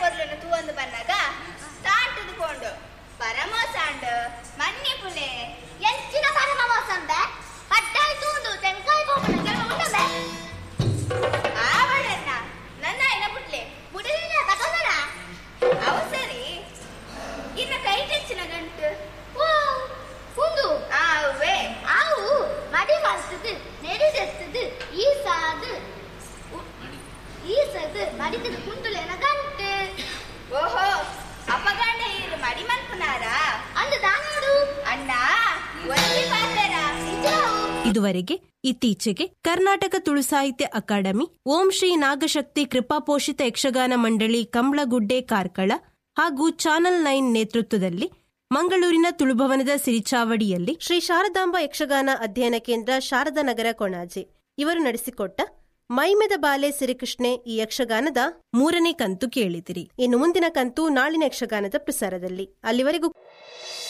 ಪೊರ್ಲನ್ನು ತೂವೊಂದು ಬನ್ನಗ ತಾಂಟುದುಕೊಂಡು ಪರಮೋಸಾಂಡ್ ಮನ್ನಿ ಪುಲೆ ಎಂಚಿನ ಪರಮ ಮೋಸಂಬೆ ಕಡ್ಡಾಯ ತೂಂದು ತೆಂಕಾಯಿ ಕೋಪನ ಕೆಲವು ಉಂಡಬೆ ಆವಳನ್ನ ನನ್ನ ಐನ ಬುಡ್ಲೆ ಬುಡಲಿನ ಕಟೋದನ ಅವು ಸರಿ ಇನ್ನು ಕೈ ಟೆಚ್ಚಿನ ಗಂಟು ಓ ಕುಂದು ಆ ಅವೇ ಆವು ಮಡಿ ಮಲ್ತದು ನೆರಿದೆತ್ತದು ಈ ಸಾದು ಈ ಸದು ಮಡಿತದು ಕುಂಟುಲೆನ ಗಂಟು ಓಹೋ ಅಪಗಂಡ ಇರು ಮಡಿ ಮಲ್ಪುನಾರ ಅಂದು ದಾನೋಡು ಅಣ್ಣ ಒತ್ತಿ ಪಾತ್ರ ನಿಜವು ಇದುವರೆಗೆ ಇತ್ತೀಚೆಗೆ ಕರ್ನಾಟಕ ತುಳು ಸಾಹಿತ್ಯ ಅಕಾಡೆಮಿ ಓಂ ಶ್ರೀ ನಾಗಶಕ್ತಿ ಕೃಪಾಪೋಷಿತ ಯಕ್ಷಗಾನ ಮಂಡಳಿ ಕಂಬ್ಳಗುಡ್ಡೆ ಕಾರ್ಕಳ ಹಾಗೂ ಚಾನಲ್ ನೈನ್ ನೇತೃತ್ವದಲ್ಲಿ ಮಂಗಳೂರಿನ ತುಳುಭವನದ ಸಿರಿಚಾವಡಿಯಲ್ಲಿ ಶ್ರೀ ಶಾರದಾಂಬ ಯಕ್ಷಗಾನ ಅಧ್ಯಯನ ಕೇಂದ್ರ ಶಾರದಾ ನಗರ ಕೊಣಾಜೆ ಇವರು ನಡೆಸಿಕೊಟ್ಟ ಮೈಮೆದ ಬಾಲೆ ಸಿರಿಕೃಷ್ಣೆ ಈ ಯಕ್ಷಗಾನದ ಮೂರನೇ ಕಂತು ಕೇಳಿದಿರಿ ಇನ್ನು ಮುಂದಿನ ಕಂತು ನಾಳಿನ ಯಕ್ಷಗಾನದ ಪ್ರಸಾರದಲ್ಲಿ ಅಲ್ಲಿವರೆಗೂ